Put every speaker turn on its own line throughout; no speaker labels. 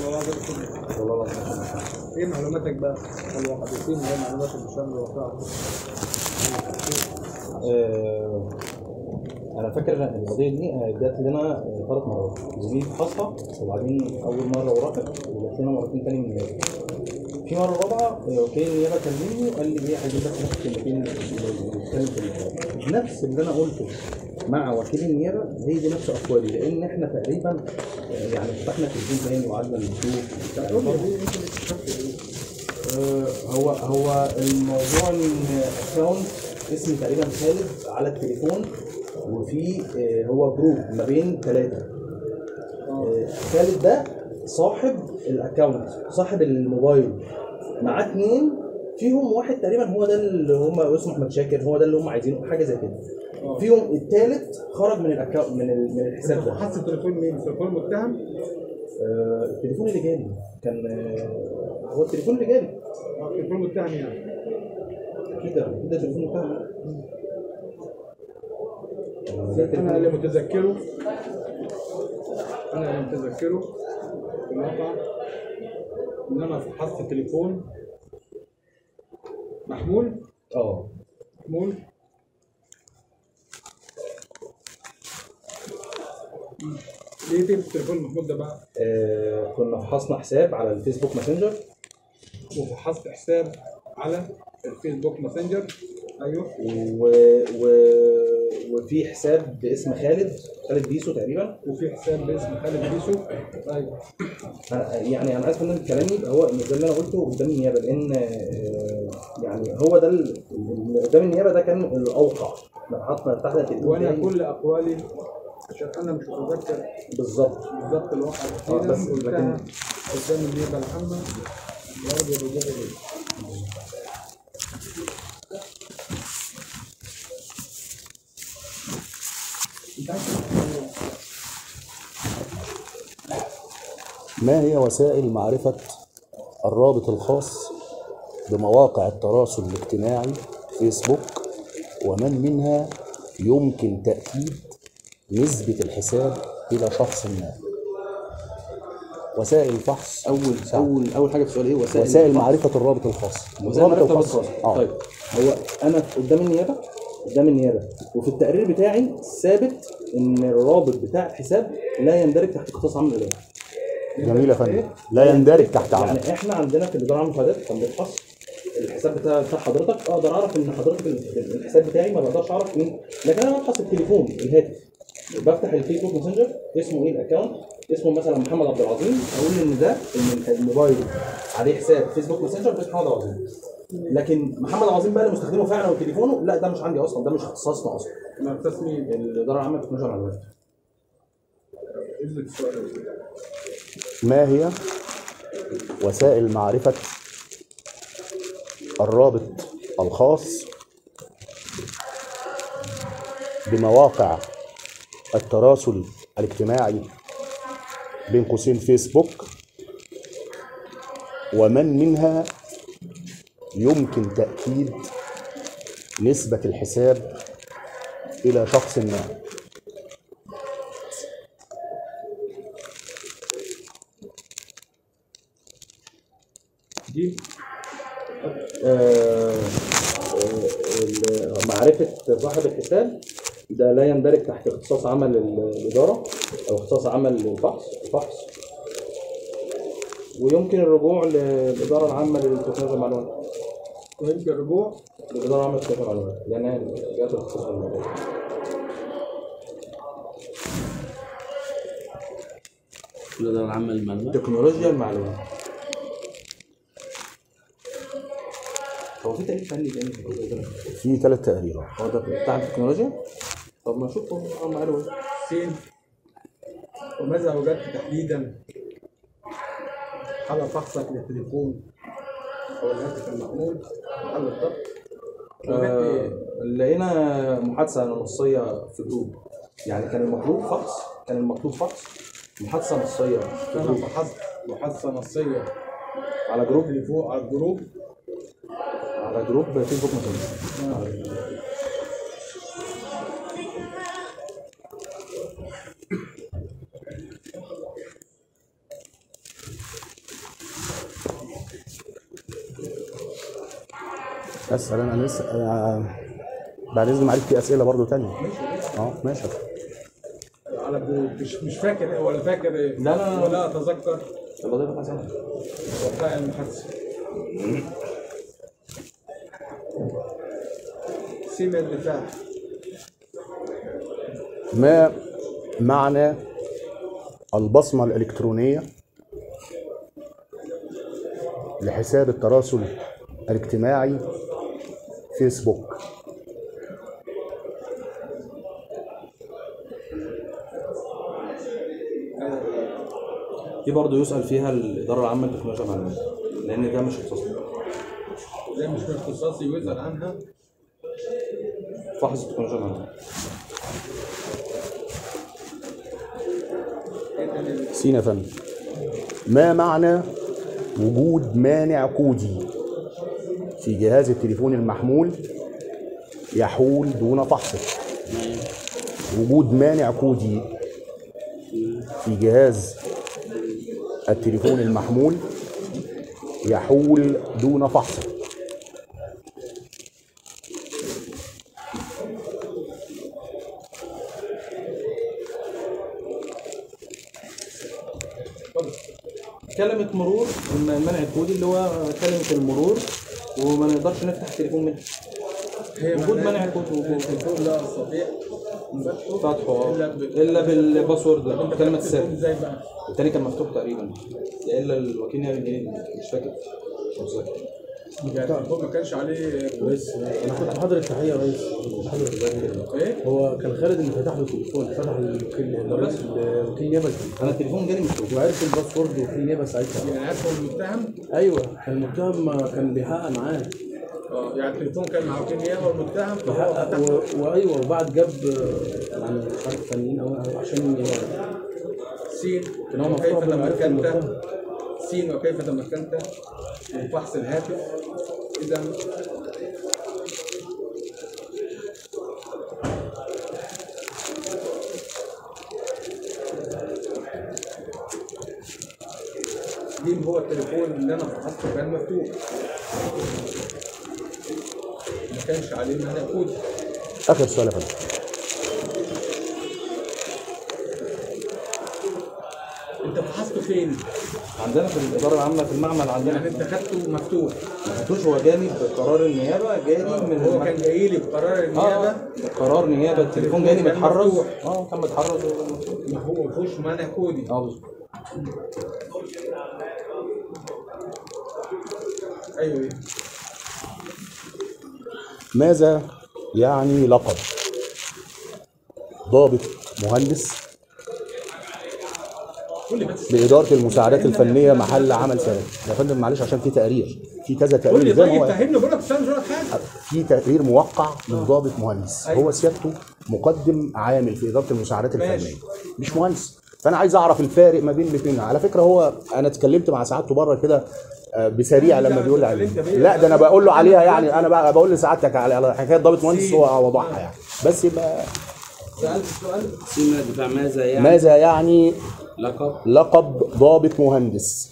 الله عليه
والله العظيم
ايه معلوماتك بقى الواقعيتين اللي هي معلومات المشام الواقعة
آه، انا فاكر ان القضيه دي آه، جات لنا آه، ثلاث مرات زميلي فحصها وبعدين اول مره ورافق وجات لنا مرتين تاني من النيابه في مره رابعه آه، وكيل النيابه كلمني وقال لي ايه عايزين بس ناخد كلمتين نتكلم في الموضوع. نفس اللي انا قلته مع وكيل النيابه هي دي نفس اقوالي لان احنا تقريبا آه، يعني فتحنا تلفزيون تاني وقعدنا نشوف
قول لي دي انت اللي اكتشفت ايه؟
آه، هو هو الموضوع ان اكونت اسمي تقريبا خالد على التليفون وفي آه، هو جروب ما بين ثلاثه خالد ده صاحب الاكونت صاحب الموبايل معاه اتنين فيهم واحد تقريبا هو ده اللي هم اسمه احمد شاكر هو ده اللي هم عايزينه حاجه زي كده فيهم الثالث خرج من الاكونت من ال- من الحساب ده
حاسس التليفون مين؟ تليفون المتهم؟
آه، التليفون اللي جالي كان آه، هو التليفون اللي جالي
آه، تليفون المتهم يعني
اكيد ده اكيد ده تليفون بتاعه
انا اللي متذكره انا اللي متذكره في الواقع ان انا فحصت التليفون محمول
اه
محمول ليه تجيب التليفون المحمول ده بقى؟
آه، كنا فحصنا حساب على الفيسبوك ماسنجر
وفحصت حساب على الفيسبوك ماسنجر ايوه
و... و... وفي حساب باسم خالد خالد بيسو تقريبا
وفي حساب باسم خالد بيسو ايوه
أنا- يعني انا عايز ان كلامي يبقى هو إن ده اللي انا قلته قدام النيابه لان آه، يعني هو ده ال- اللي قدام النيابه ده كان الاوقع احنا حطنا تحت التليفون
وانا
بتاعي.
كل اقوالي عشان انا مش متذكر
بالظبط
بالظبط الواقع
آه،
تحديدا
بس
قلتها
لكن-
قدام النيابه العامه برضه الرجوع اليه انت عارف
ما هي وسائل معرفة الرابط الخاص بمواقع التواصل الاجتماعي فيسبوك ومن منها يمكن تأكيد نسبة الحساب إلى شخص ما وسائل الفحص
اول
ساعة.
اول اول حاجه في السؤال ايه وسائل
وسائل
الفحص.
معرفة الرابط الخاص
وزي ما عرفت الخاص
اه
طيب هو انا قدام النيابه قدام النيابه وفي التقرير بتاعي ثابت ان الرابط بتاع الحساب لا يندرج تحت اختصاص عمل الاداره
جميل يا فندم لا يندرج تحت عمل
يعني احنا عندنا في الاداره العامه للمفاوضات كان بيتحص الحساب بتاع بتاع حضرتك اقدر اعرف ان حضرتك ال- الحساب بتاعي ما بقدرش اعرف مين لكن انا بفحص التليفون الهاتف بفتح الفيسبوك ماسنجر اسمه ايه الاكونت اسمه مثلا محمد عبد العظيم اقول ان ده ان الموبايل عليه حساب فيسبوك ماسنجر باسم محمد عبد العظيم لكن محمد عبد العظيم بقى اللي مستخدمه فعلا وتليفونه لا ده مش عندي اصلا ده مش اختصاصنا اصلا
ما تسمي
الاداره العامه بتنشر معلومات
اثبت السؤال
ما هي وسائل معرفة الرابط الخاص بمواقع التواصل الاجتماعي بين قوسين فيسبوك ومن منها يمكن تأكيد نسبة الحساب إلى شخص ما
دي
آه، آه، ال- معرفة صاحب الحساب ده لا يندرج تحت اختصاص عمل ال- الإدارة أو اختصاص عمل الفحص الفحص ويمكن الرجوع للإدارة العامة لتكنولوجيا المعلومات
ويمكن الرجوع
الإدارة العامة لتكنولوجيا المعلومات لأنها جهة الاختصاص في الموضوع
الإدارة العامة للمعلومات
تكنولوجيا المعلومات هو في تاريخ فني تاني في الجزء ده؟
في ثلاث تقريرات
هو ده بتاع التكنولوجيا؟ طب ما شوف هم قالوا ايه
سين وماذا وجدت تحديدا على فحصك للتليفون او الهاتف المحمول محل الضبط وجدت
آه،
ايه؟
لقينا محادثة نصية في جروب يعني كان المطلوب فحص كان المطلوب فحص محادثة نصية في
انا
جروب
فحصت محادثه نصيه
على جروب
تليفون على الجروب
على جروب فيسبوك ماسنجر
اسال انا انا لسه أنا بعد اذن معلش في اسئله برضو تانية اه ماشي
على مش مش فاكر ولا فاكر
لا، لا، لا.
ولا اتذكر
الوظيفه حسنه
وقائع المحادثه سيما الدفاع
ما معنى البصمة الإلكترونية لحساب التراسل الاجتماعي فيسبوك
دي برضه يسال فيها الاداره العامه للتكنولوجيا والمعلومات لان ده مش اختصاصي
زي مش من اختصاصي ويسأل عنها
فحص التكنولوجيا والمعلومات
إيه تاني؟
سينا فندم ما معنى وجود مانع كودي في جهاز التليفون المحمول يحول دون فحصه وجود مانع كودي في جهاز التليفون المحمول يحول دون فحصه
كلمة مرور المنع الكودي اللي هو كلمة المرور وما نقدرش نفتح التليفون منها
هي
وجود
معناها
منع الكود وجود
التليفون لا استطيع فتحه
فتحه آه.
الا ب-
الا بالباسورد
انت
كلمة
فتحت
السر
التليفون ازاي بقى؟
التاني كان مفتوح تقريبا الا الوكيل يعني مش فاكر مش متذكر
يعني التليفون ما كانش عليه
رئيس انا كنت حاضر التحيه يا ريس مش حاضر التحيه
ايه؟
هو كان خالد اللي فتح له التليفون فتح الوكيل الرئيس الوكيل نيابه
انا التليفون جالي مفتوح
وعرف الباسورد وكيل نيابه ساعتها
يعني عارف هو المتهم
ايوه كان المتهم ما كان بيحقق معاه
اه يعني التليفون كان مع وكيل نيابه والمتهم فهو
بيحقق
فتح
و... وايوه وبعد جاب آه، يعني مش عارف فنيين او أو عشان ي-
سين
كان هو
وكيف
مفتوح بالعرف
تمكنت
المتهم.
سين وكيف تمكنت من فحص الهاتف اذا دي هو التليفون اللي انا فحصته كان مفتوح ما كانش عليه مانع كودي
اخر سؤال يا فندم
انت فحصته فين؟
عندنا في الاداره العامه في المعمل
يعني
عندنا
انت خدته مفتوح
ما خدتوش هو جالي بقرار النيابه جالي من
هو
المكتب.
كان جاي لي بقرار النيابه
اه قرار نيابه التليفون جالي
كان
متحرز
مفتوح.
اه كان متحرز
ما هو ما فيهوش مانع كودي
اه بالظبط
ايوه ايه
ماذا يعني لقب ضابط مهندس
قول لي بس
بإدارة المساعدات الفنية محل عمل سنة يا فندم معلش عشان في تقرير في كذا
قول لي
تقرير زي ما
طيب
هو
فهمني بقول لك استنى مش هقول لك حاجه
في تقرير موقع من ضابط مهندس
أيوة.
هو سيادته مقدم عامل في إدارة المساعدات
ماشي.
الفنية مش مهندس فأنا عايز أعرف الفارق ما بين الاثنين على فكرة هو أنا اتكلمت مع سعادته بره كده آه، بسريع لما بيقول لي عليه لا ده انا بقول له عليها يعني انا بقى بقول لسعادتك على على حكايه ضابط مهندس هو وضحها يعني بس يبقى
سالت السؤال
سيما دفاع ماذا يعني
ماذا يعني
لقب
لقب ضابط مهندس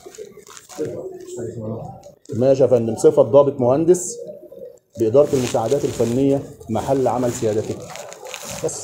ماشي يا فندم صفة ضابط مهندس بإدارة المساعدات الفنية محل عمل سيادتك بس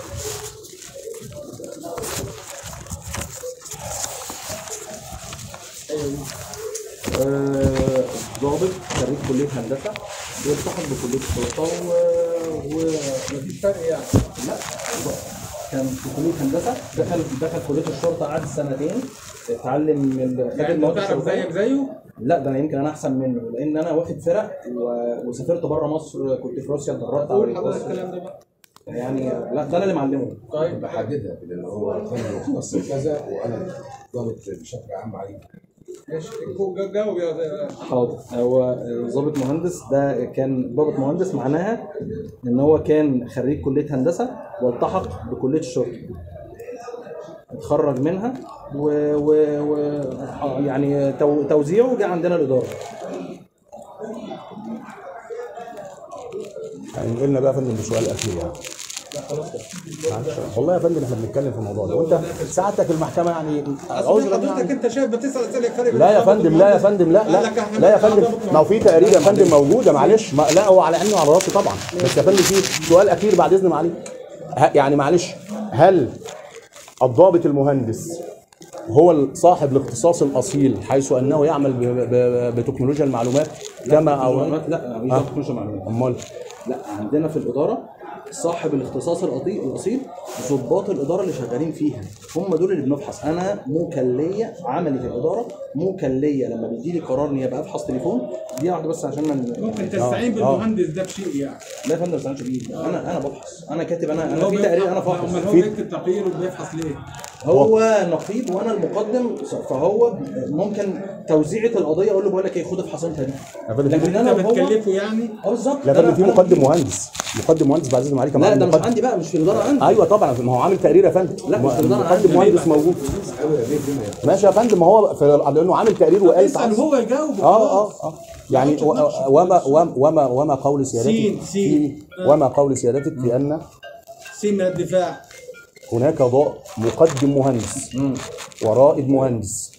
آه، ضابط خريج كليه هندسه والتحق بكليه الشرطه و... و...
مفيش فرق يعني
لا كان في كليه هندسه دخل دخل كليه الشرطه قعد سنتين اتعلم من خد
يعني
المواد
انت تعرف
الشرطيه
زيك زيه
لا ده انا يمكن انا احسن منه لان انا واخد فرق و... وسافرت بره مصر كنت في روسيا اتدربت على
قول حضرتك
القصة.
الكلام ده بقى
يعني لا ده انا اللي معلمه
طيب
بحددها اللي هو خبره مختص كذا وانا ضابط بشكل عام عليه
ماشي جو- جاوب يا
حاضر هو ضابط مهندس ده كان ضابط مهندس معناها ان هو كان خريج كليه هندسه والتحق بكليه الشرطه اتخرج منها و, و, و يعني تو توزيعه جه عندنا الاداره
يعني قلنا بقى يا فندم بسؤال أخير يعني معلش. والله يا فندم احنا بنتكلم في الموضوع ده وانت سعادتك المحكمه يعني
اصل
عذرا
حضرتك
يعني
انت شايف بتسال اسئله فرق
لا يا فندم لا يا فندم لا
قال
لا
لك احنا
لا يا
بنتعرض
فندم
بكرة.
ما هو في تقرير يا فندم موجوده معلش ما لا هو على عيني وعلى راسي طبعا بس يا فندم في سؤال اخير بعد اذن معاليك ه- يعني معلش هل الضابط المهندس هو صاحب الاختصاص الاصيل حيث انه يعمل ب- ب- بتكنولوجيا المعلومات كما او
معلومات لا مش
ها؟
ضابط تكنولوجيا معلومات
امال
لا عندنا في الاداره صاحب الاختصاص الأطي- الاصيل ضباط الاداره اللي شغالين فيها هم دول اللي بنفحص انا موكليه عملي في الاداره موكليه لما بيجي لي قرار نيابه افحص تليفون دي واحده بس عشان ما
ممكن تستعين بالمهندس ده بشيء يعني
لا يا فندم ما بستعنش بيه انا انا بفحص انا كاتب انا انا
هو
في
بيفحص-
تقرير انا فاحص
امال هو
في-
بيكتب تقرير وبيفحص ليه؟
هو نقيب وانا المقدم فهو ممكن توزيعه القضيه اقول له بقول لك ايه خد افحص انت دي
يا فندم في-
لكن
انت
انا وهو
بتكلفه يعني
اه بالظبط
لا يا
ده
فندم في
أنا-
مقدم مهندس مقدم مهندس بعد اذن معاليك يا
لا
معلم
ده مش
مقدم.
عندي بقى مش في الاداره عندي
ايوه طبعا ما هو عامل تقرير يا فندم
لا، مش الإدارة
مقدم
عندي.
مهندس موجود ماشي يا فندم ما هو في لانه عامل تقرير وقال
اسال
تعال-
هو يجاوب
اه
وخلاص.
اه اه يعني و- وما وما وما وما قول سيادتك
سين- سين.
في- وما قول سيادتك في ان
سين من الدفاع
هناك ضاء مقدم مهندس ورائد مهندس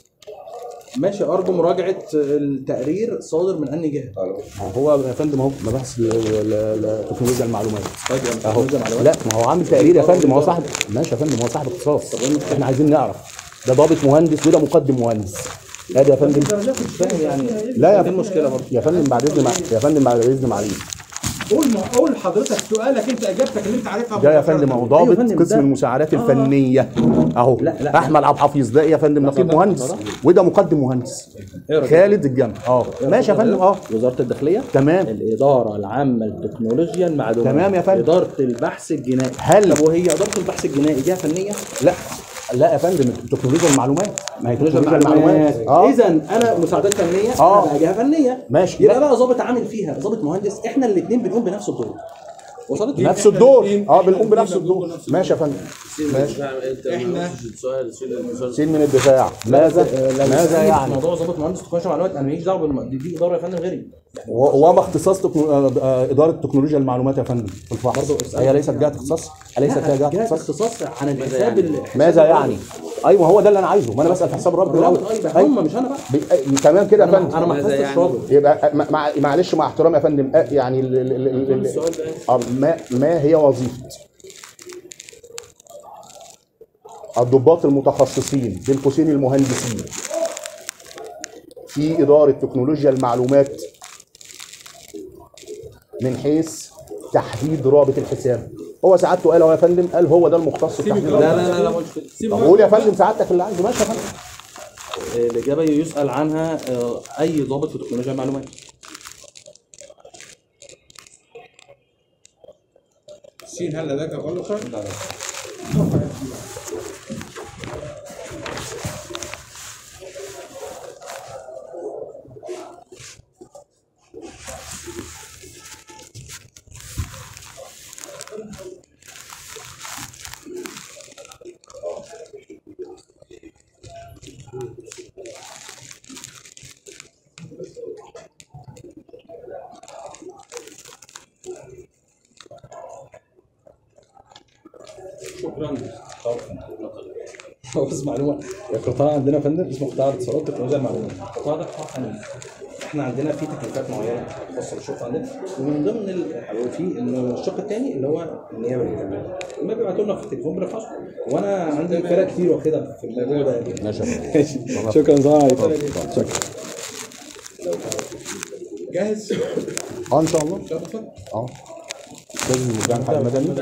ماشي ارجو مراجعه التقرير صادر من انهي جهه
هو يا فندم اهو مباحث ل- ل- ل- تكنولوجيا المعلومات
طيب يعني
اهو
تكنولوجيا معلومات.
لا ما هو عامل تقرير يا فندم هو صاحب ماشي يا فندم هو صاحب اختصاص احنا عايزين نعرف ده ضابط مهندس وده مقدم مهندس ادي يا فندم
مش فاهم يعني
لا يا
دي
فندم
المشكله برضه
يا فندم بعد اذن مع... يا فندم بعد اذن معاليك
قول ما قول لحضرتك سؤالك انت اجابتك اللي انت عارفها
ده يا
مباشرة.
فندم اهو
أيوة
ضابط
يا فندم،
قسم
ده-
المساعدات الفنيه اهو
لا، لا.
احمد عبد الحفيظ ده إيه يا فندم نقيب
صدق،
مهندس
صدق.
وده مقدم مهندس
إيه رأيك؟
خالد الجمل اه ماشي يا فندم اه
وزاره الداخليه
تمام.
الاداره العامه للتكنولوجيا المعلومات
تمام يا فندم.
اداره البحث الجنائي
هل-
طب وهي اداره البحث الجنائي جهه فنيه
لا لا يا فندم تكنولوجيا المعلومات ما هي
تكنولوجيا
تكنولوجيا المعلومات
اه
اه
اذا انا مساعدات فنيه
آه.
انا بقى جهه فنيه
ماشي.
يبقى
لا.
بقى ظابط عامل فيها ظابط مهندس احنا الاثنين بنقوم بنفس الدور وصلت
نفس الدور
الاتنين-
اه
إحنا
بنقوم بنفس
الاتنين
الدور
بنقوم بنفس
ماشي يا فندم ماشي
إحنا-
السؤال سؤال
سين من الدفاع ماذا ماذا يعني
موضوع ظابط مهندس تكنولوجيا معلومات انا ماليش دعوه بالم- دي, دي اداره يا فندم غيري
و- وما اختصاص تكنو... آه، آه، اداره تكنولوجيا المعلومات يا فندم في الفحص
برضه اسأل.
هي ليست جهه اختصاص اليست هي جهه
جهه
اختصاص
اختصاص عن الحساب ال- حساب
ماذا
الرابط.
يعني ايوه هو ده اللي انا عايزه ما انا بسال في حساب الرابط الاول
الرابط ايوه هم مش انا بقى
بي- تمام كده يا
انا
فندم
انا ما
ماذا
حفظتش
يعني؟
رابط
يبقى مع- مع معلش مع احترامي يا فندم آه، يعني ال- ال- ال- ال-
السؤال بقى
آه، ما ما هي وظيفه الضباط المتخصصين بين قوسين المهندسين في اداره تكنولوجيا المعلومات من حيث تحديد رابط الحساب هو سعادته قال اهو يا فندم قال هو ده المختص في تحديد
لا
رابط
لا لا لا مش كده
سيب
طب قول يا فندم سعادتك اللي عايزه ماشي يا فندم
آه، الاجابه يسال عنها آه، اي ضابط في تكنولوجيا المعلومات
سين هل لديك غلطة؟ شكرا
هو بس معلومه القطاع عندنا يا فندم اسمه قطاع الاتصالات تكنولوجيا المعلومات القطاع ده قطاع فني احنا عندنا في تكليفات معينه خاصه بالشرطه عندنا ومن ضمن ال- في إنه الشق الثاني اللي هو النيابه الجنائيه لما بيبعتوا لنا في التليفون بنفحصه وانا عندي فرق كتير واخدها في الموضوع ده
ماشي يا فندم
شكرا شكرا
جاهز؟
اه ان شاء الله
اتفضل
اه لازم نرجع لحد مدني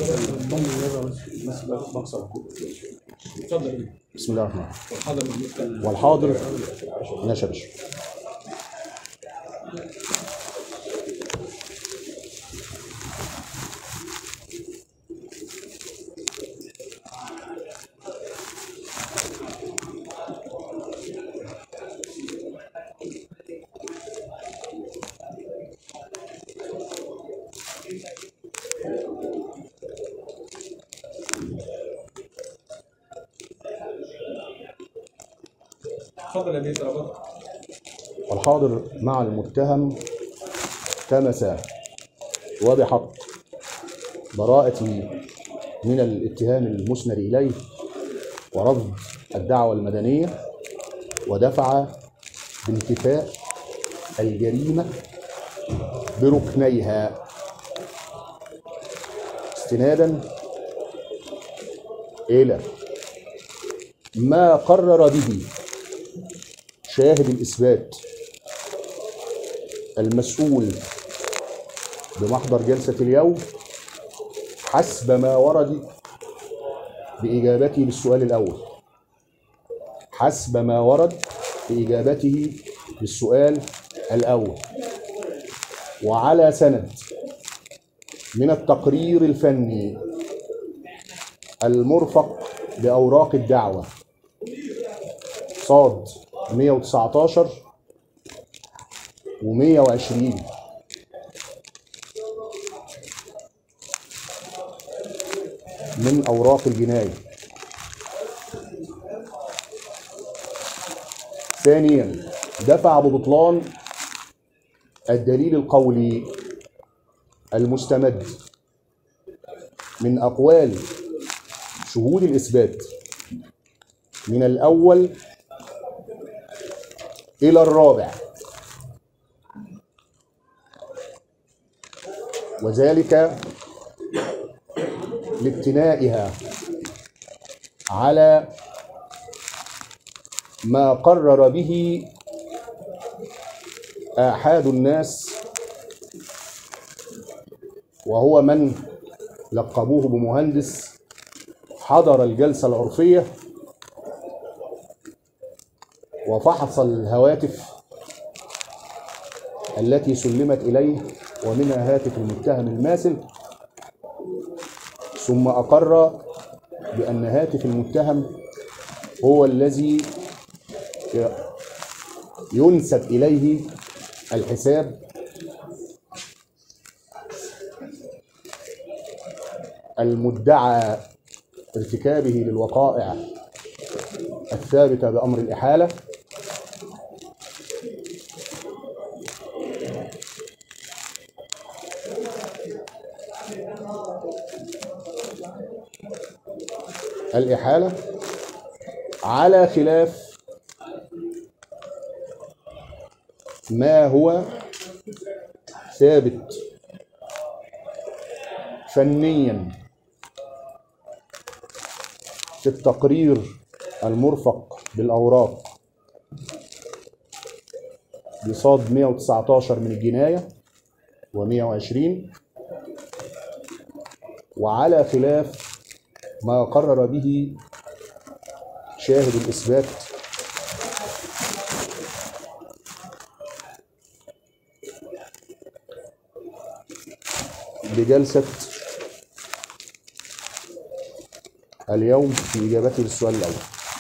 اتفضل
بسم الله الرحمن الرحيم
حاضر محمود
والحاضر ماشي يا باشا
اتفضل يا بيت ربط
والحاضر مع المتهم تمس وبحق براءتي من الاتهام المسند إليه ورفض الدعوة المدنية ودفع بانتفاء الجريمة بركنيها استنادا إلى ما قرر به شاهد الإثبات المسؤول بمحضر جلسة اليوم حسب ما ورد بإجابته للسؤال الأول حسب ما ورد بإجابته للسؤال الأول وعلى سند من التقرير الفني المرفق بأوراق الدعوة صاد 119 و120 من أوراق الجناية ثانيا دفع ببطلان الدليل القولي المستمد من أقوال شهود الإثبات من الأول إلى الرابع وذلك لابتنائها على ما قرر به آحاد الناس وهو من لقبوه بمهندس حضر الجلسة العرفية وفحص الهواتف التي سلمت إليه ومنها هاتف المتهم الماثل ثم أقر بأن هاتف المتهم هو الذي ينسب إليه الحساب المدعى ارتكابه للوقائع الثابتة بأمر الإحالة الإحالة على خلاف ما هو ثابت فنيا في التقرير المرفق بالأوراق بصاد 119 من الجناية و120 وعلى خلاف ما قرر به شاهد الإثبات بجلسة اليوم في إجابته للسؤال الأول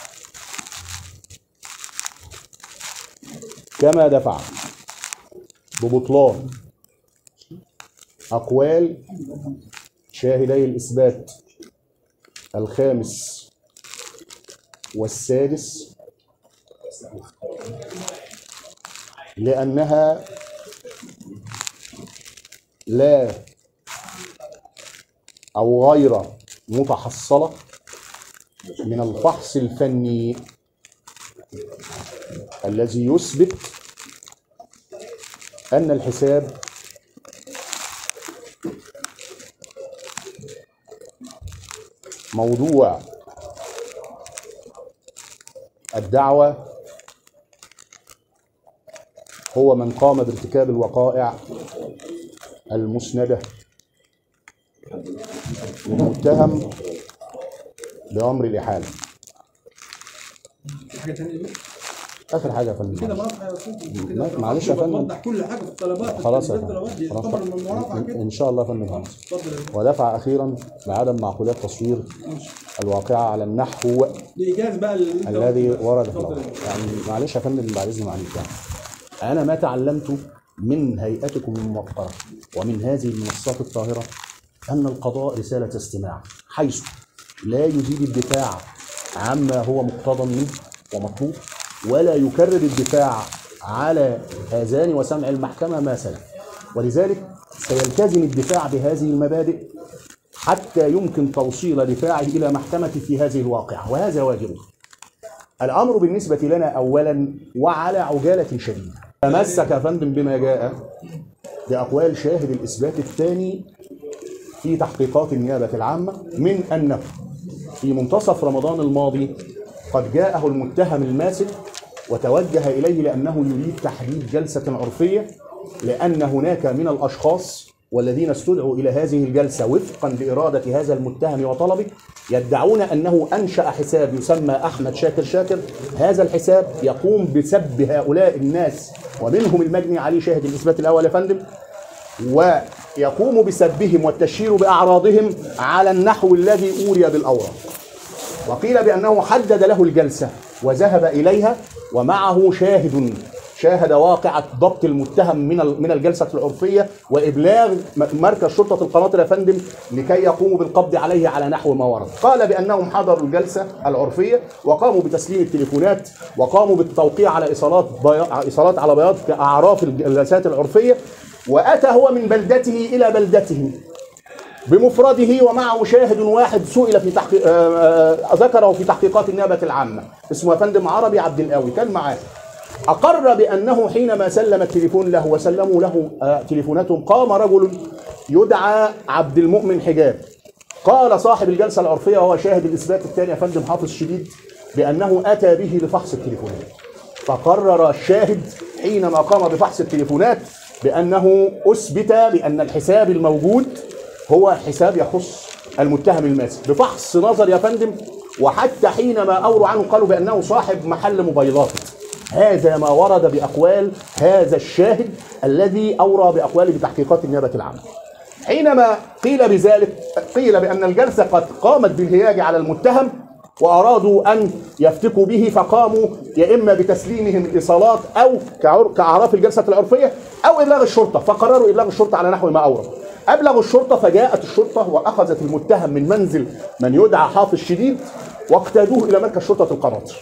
كما دفع ببطلان أقوال شاهدي الإثبات الخامس والسادس لأنها لا أو غير متحصلة من الفحص الفني الذي يثبت أن الحساب موضوع الدعوة هو من قام بارتكاب الوقائع المسندة المتهم بأمر الإحالة
حاجه ثانيه
آخر حاجة يا فندم
كده
معلش.
مرافعه يا استاذ
ما-
كده
معلش يا فندم.
وضح كل حاجه في الطلبات
خلاص يا
الطلبات دي
فندم
تعتبر من المرافعه
خلاص
كده
إن شاء الله يا فندم خلاص
اتفضل يا
ودفع أخيرا بعدم معقولات تصوير الواقعة على النحو
لايجاز بقى اللي انت
الذي
قلته ده.
ورد في
اتفضل
الأمر
يا
يعني معلش يا فندم بعد إذن معلش يعني أنا ما تعلمت من هيئتكم الموقرة ومن هذه المنصات الطاهرة أن القضاء رسالة استماع حيث لا يزيد الدفاع عما هو مقتضى منه ومطلوب ولا يكرر الدفاع على آذان وسمع المحكمة ما سلف ولذلك سيلتزم الدفاع بهذه المبادئ حتى يمكن توصيل دفاعه الى محكمه في هذه الواقعه وهذا واجبه. الامر بالنسبه لنا اولا وعلى عجاله شديده. تمسك يا فندم بما جاء باقوال شاهد الاثبات الثاني في تحقيقات النيابه العامه من انه في منتصف رمضان الماضي قد جاءه المتهم الماسك وتوجه اليه لانه يريد تحديد جلسه عرفيه لان هناك من الاشخاص والذين استدعوا الى هذه الجلسه وفقا لاراده هذا المتهم وطلبه يدعون انه انشا حساب يسمى احمد شاكر شاكر هذا الحساب يقوم بسب هؤلاء الناس ومنهم المجني عليه شاهد الاثبات الاول يا فندم ويقوم بسبهم والتشهير باعراضهم على النحو الذي اوري بالاوراق وقيل بانه حدد له الجلسه وذهب اليها ومعه شاهد شاهد واقعة ضبط المتهم من ال- من الجلسة العرفية وإبلاغ م- مركز شرطة القناطر يا فندم لكي يقوموا بالقبض عليه على نحو ما ورد. قال بأنهم حضروا الجلسة العرفية وقاموا بتسليم التليفونات وقاموا بالتوقيع على إيصالات بيا... إيصالات على بياض كأعراف الجلسات العرفية وأتى هو من بلدته إلى بلدته بمفرده ومعه شاهد واحد سئل في تحقيق آه، آه، ذكره في تحقيقات النيابه العامه اسمه يا فندم عربي عبد القوي كان معاه اقر بانه حينما سلم التليفون له وسلموا له آه، تليفوناتهم قام رجل يدعى عبد المؤمن حجاب قال صاحب الجلسه العرفيه وهو شاهد الاثبات الثاني يا فندم حافظ شديد بانه اتى به لفحص التليفونات فقرر الشاهد حينما قام بفحص التليفونات بانه اثبت بان الحساب الموجود هو حساب يخص المتهم الماسك بفحص نظر يا فندم وحتى حينما اوروا عنه قالوا بانه صاحب محل موبايلات هذا ما ورد باقوال هذا الشاهد الذي اورى باقواله بتحقيقات النيابه العامه حينما قيل بذلك قيل بان الجلسه قد قامت بالهياج على المتهم وارادوا ان يفتكوا به فقاموا يا اما بتسليمهم الايصالات او كعر- كاعراف الجلسه العرفيه او ابلاغ الشرطه فقرروا ابلاغ الشرطه على نحو ما اورد ابلغوا الشرطه فجاءت الشرطه واخذت المتهم من منزل من يدعى حافظ شديد واقتادوه الى مركز شرطه القناطر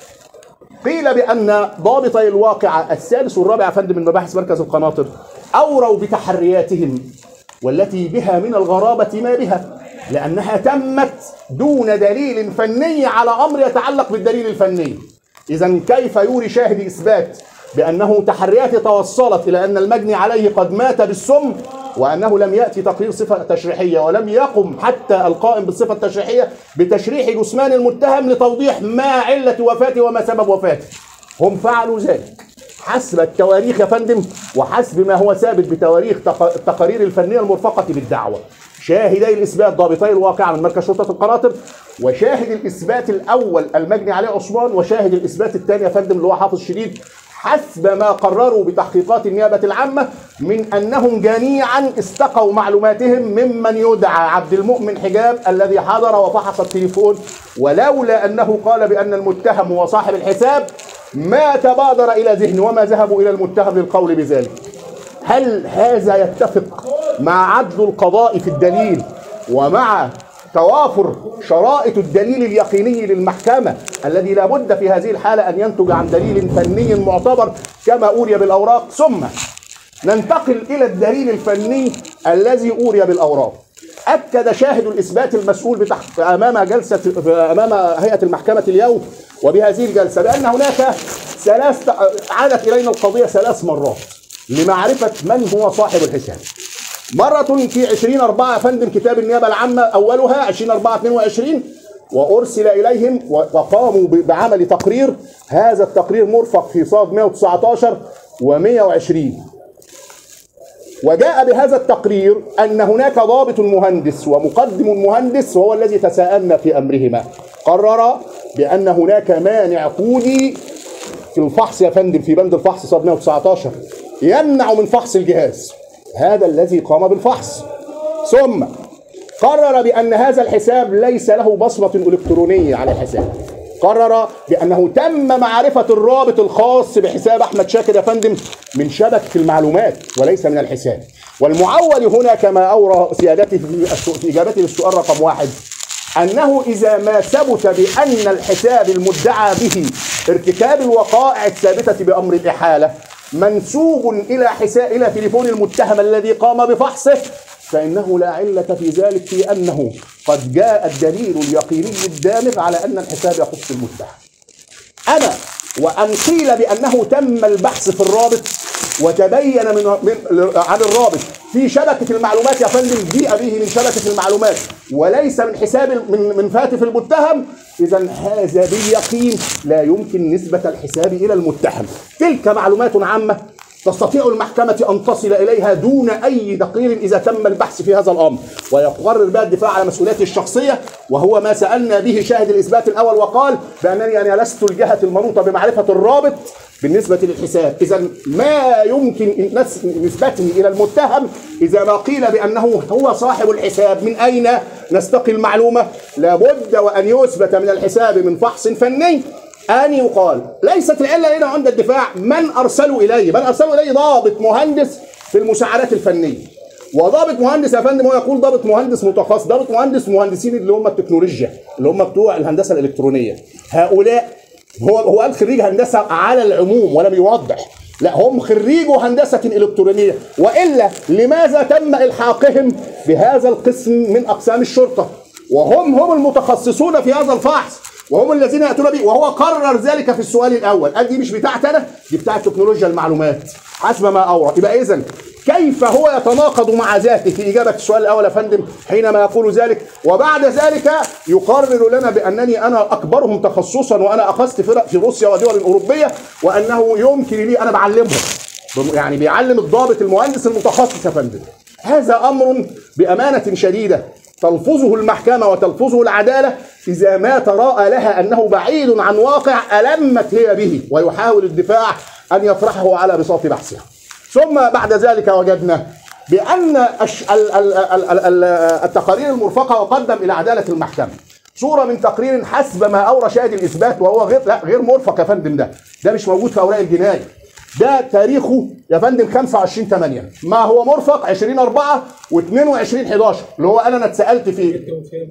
قيل بان ضابطي الواقعه الثالث والرابع يا فندم من مباحث مركز القناطر اوروا بتحرياتهم والتي بها من الغرابه ما بها لانها تمت دون دليل فني على امر يتعلق بالدليل الفني اذا كيف يوري شاهد اثبات بانه تحرياته توصلت الى ان المجني عليه قد مات بالسم وانه لم ياتي تقرير صفه تشريحيه ولم يقم حتى القائم بالصفه التشريحيه بتشريح جثمان المتهم لتوضيح ما عله وفاته وما سبب وفاته هم فعلوا ذلك حسب التواريخ يا فندم وحسب ما هو ثابت بتواريخ تق- التقارير الفنيه المرفقه بالدعوه شاهدي الاثبات ضابطي الواقعه من مركز شرطه القناطر وشاهد الاثبات الاول المجني عليه عثمان وشاهد الاثبات الثاني يا فندم اللي هو حافظ شديد حسب ما قرروا بتحقيقات النيابه العامه من انهم جميعا استقوا معلوماتهم ممن يدعى عبد المؤمن حجاب الذي حضر وفحص التليفون ولولا انه قال بان المتهم هو صاحب الحساب ما تبادر الى ذهنه وما ذهبوا الى المتهم للقول بذلك هل هذا يتفق مع عدل القضاء في الدليل ومع توافر شرائط الدليل اليقيني للمحكمة الذي لا بد في هذه الحالة أن ينتج عن دليل فني معتبر كما أوري بالأوراق ثم ننتقل إلى الدليل الفني الذي أوري بالأوراق أكد شاهد الإثبات المسؤول بتحت أمام جلسة أمام هيئة المحكمة اليوم وبهذه الجلسة بأن هناك ثلاث عادت إلينا القضية ثلاث مرات لمعرفة من هو صاحب الحساب مرة في 20 4 يا فندم كتاب النيابة العامة أولها 20 4 22 وأرسل إليهم وقاموا ب- بعمل تقرير هذا التقرير مرفق في صاد 119 و120 وجاء بهذا التقرير أن هناك ضابط مهندس ومقدم مهندس وهو الذي تساءلنا في أمرهما قرر بأن هناك مانع كوني في الفحص يا فندم في بند الفحص صاد 119 يمنع من فحص الجهاز هذا الذي قام بالفحص ثم قرر بأن هذا الحساب ليس له بصمة إلكترونية على الحساب قرر بأنه تم معرفة الرابط الخاص بحساب أحمد شاكر يا فندم من شبكة المعلومات وليس من الحساب والمعول هنا كما أورى سيادته في السؤ- في إجابته للسؤال رقم واحد أنه إذا ما ثبت بأن الحساب المدعى به ارتكاب الوقائع الثابتة بأمر الإحالة منسوب إلى حساب إلى تليفون المتهم الذي قام بفحصه فإنه لا علة في ذلك في أنه قد جاء الدليل اليقيني الدامغ على أن الحساب يخص المتهم أنا وأن قيل بأنه تم البحث في الرابط وتبين من, من عن الرابط في شبكة المعلومات يا فندم جيء به من شبكة المعلومات وليس من حساب من من فاتف المتهم إذا هذا باليقين لا يمكن نسبة الحساب إلى المتهم تلك معلومات عامة تستطيع المحكمة أن تصل إليها دون أي دقيق إذا تم البحث في هذا الأمر ويقرر بها الدفاع على مسؤوليته الشخصية وهو ما سألنا به شاهد الإثبات الأول وقال بأنني أنا لست الجهة المنوطة بمعرفة الرابط بالنسبة للحساب إذا ما يمكن نس- نسبته إلى المتهم إذا ما قيل بأنه هو صاحب الحساب من أين نستقي المعلومة لابد وأن يثبت من الحساب من فحص فني أن يقال ليست العلة هنا عند الدفاع من أرسلوا إليه من أرسلوا إليه ضابط مهندس في المساعدات الفنية وضابط مهندس يا فندم هو يقول ضابط مهندس متخصص ضابط مهندس مهندسين اللي هم التكنولوجيا اللي هم بتوع الهندسة الإلكترونية هؤلاء هو هو قال خريج هندسة على العموم ولم يوضح لا هم خريجوا هندسة إلكترونية وإلا لماذا تم إلحاقهم بهذا القسم من أقسام الشرطة وهم هم المتخصصون في هذا الفحص وهم الذين ياتون به وهو قرر ذلك في السؤال الاول قال دي مش بتاعتي انا دي بتاعت تكنولوجيا المعلومات حسب ما اورى يبقى اذا كيف هو يتناقض مع ذاته في اجابه السؤال الاول يا فندم حينما يقول ذلك وبعد ذلك يقرر لنا بانني انا اكبرهم تخصصا وانا اخذت فرق في روسيا ودول اوروبيه وانه يمكن لي انا بعلمهم يعني بيعلم الضابط المهندس المتخصص يا فندم هذا امر بامانه شديده تلفظه المحكمه وتلفظه العداله اذا ما تراءى لها انه بعيد عن واقع المت هي به ويحاول الدفاع ان يطرحه على بساط بحثها ثم بعد ذلك وجدنا بان الش- ال- ال- ال- ال- ال- التقارير المرفقه وقدم الى عداله المحكمه صوره من تقرير حسب ما اورى شاهد الاثبات وهو غير لا غير مرفق يا فندم ده ده مش موجود في اوراق الجنايه ده تاريخه يا فندم 25 8 ما هو مرفق 20 4 و22 11 اللي هو انا انا اتسالت فيه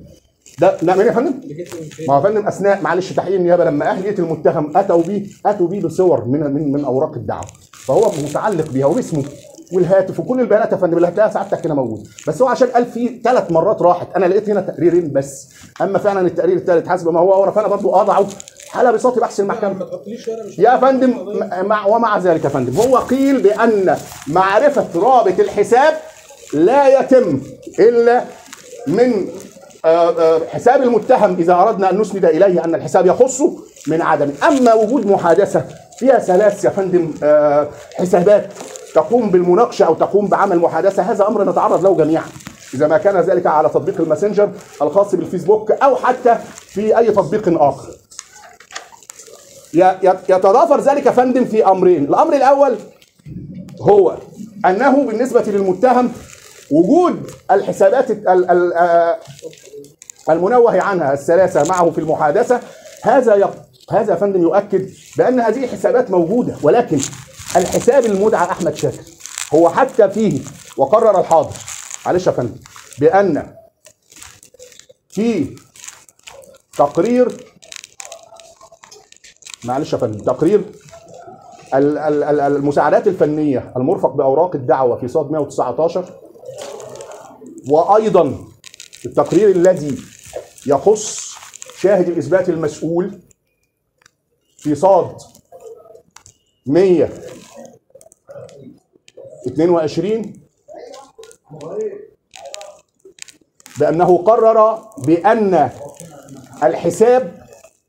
ده لا مين يا فندم؟ ما هو يا فندم اثناء معلش تحقيق النيابه لما اهليه المتهم اتوا بيه اتوا بيه بصور من من من اوراق الدعوه فهو متعلق بيها وباسمه والهاتف وكل البيانات يا فندم اللي هتلاقيها سعادتك هنا موجود بس هو عشان قال فيه ثلاث مرات راحت انا لقيت هنا تقريرين بس اما فعلا التقرير الثالث حسب ما هو اورى فانا برضو اضعه على بساط بحث المحكمه يا فندم م- مع ومع ذلك يا فندم هو قيل بان معرفه رابط الحساب لا يتم الا من آه، آه، حساب المتهم اذا اردنا ان نسند اليه ان الحساب يخصه من عدم اما وجود محادثه فيها ثلاث يا فندم آه، حسابات تقوم بالمناقشه او تقوم بعمل محادثه هذا امر نتعرض له جميعا اذا ما كان ذلك على تطبيق الماسنجر الخاص بالفيسبوك او حتى في اي تطبيق اخر ي- ي- يتضافر ذلك يا فندم في امرين الامر الاول هو انه بالنسبه للمتهم وجود الحسابات ال- ال- آه، المنوه عنها الثلاثه معه في المحادثه هذا يق... هذا يا فندم يؤكد بان هذه الحسابات موجوده ولكن الحساب المدعى احمد شاكر هو حتى فيه وقرر الحاضر معلش يا فندم بان في تقرير معلش يا فندم تقرير ال- ال- ال- المساعدات الفنيه المرفق باوراق الدعوه في صاد 119 وايضا التقرير الذي يخص شاهد الاثبات المسؤول في صاد 122 بانه قرر بان الحساب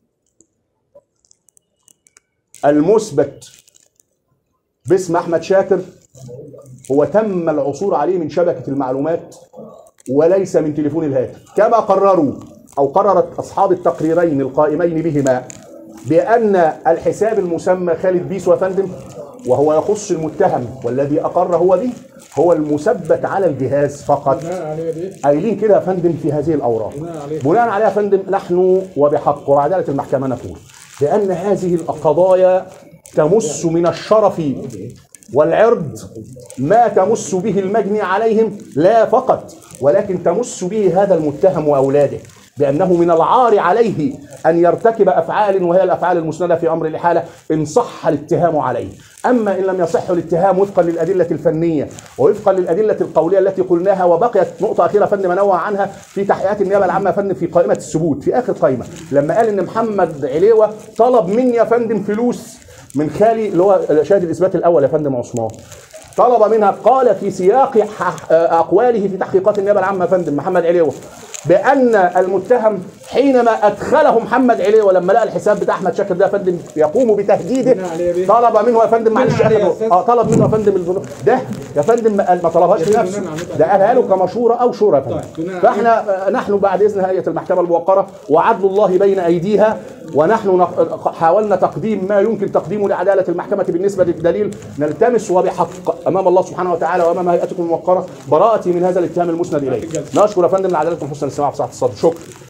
المثبت باسم احمد شاكر هو تم العثور عليه من شبكه المعلومات وليس من تليفون الهاتف كما قرروا او قررت اصحاب التقريرين القائمين بهما بان الحساب المسمى خالد بيسو يا فندم وهو يخص المتهم والذي اقر هو به هو المثبت على الجهاز فقط قايلين كده يا فندم في هذه الاوراق بناء عليها يا فندم نحن وبحق وبعداله المحكمه نقول بان هذه القضايا تمس من الشرف والعرض ما تمس به المجني عليهم لا فقط ولكن تمس به هذا المتهم واولاده بانه من العار عليه ان يرتكب افعال وهي الافعال المسنده في امر الاحاله ان صح الاتهام عليه اما ان لم يصح الاتهام وفقا للادله الفنيه ووفقا للادله القوليه التي قلناها وبقيت نقطه اخيره فن منوع عنها في تحقيقات النيابه العامه يا فندم في قائمه الثبوت في اخر قائمه لما قال ان محمد عليوه طلب مني يا فندم فلوس من خالي اللي هو شاهد الاثبات الاول يا فندم عثمان طلب منها قال في سياق ح- اقواله في تحقيقات النيابه العامه يا فندم محمد عليوه بان المتهم حينما ادخله محمد عليوه لما لقى الحساب بتاع احمد شاكر ده يا فندم يقوم بتهديده
بناء عليه بيه؟
طلب منه يا فندم معلش
عليه يا
اخر
أستاذ.
اه طلب منه يا فندم البنوك ده يا فندم ما ما طلبهاش
يتم
لنفسه
بناء عليه.
ده قالها له كمشوره او شورى يا فندم
طيب، بناء
فاحنا آه، نحن بعد اذن هيئه المحكمه الموقره وعدل الله بين ايديها ونحن نق- حاولنا تقديم ما يمكن تقديمه لعداله المحكمه بالنسبه للدليل نلتمس وبحق امام الله سبحانه وتعالى وامام هيئتكم الموقره براءتي من هذا الاتهام المسند اليه نشكر يا فندم لعدالتكم حسن الاستماع وسعه الصدر شكرا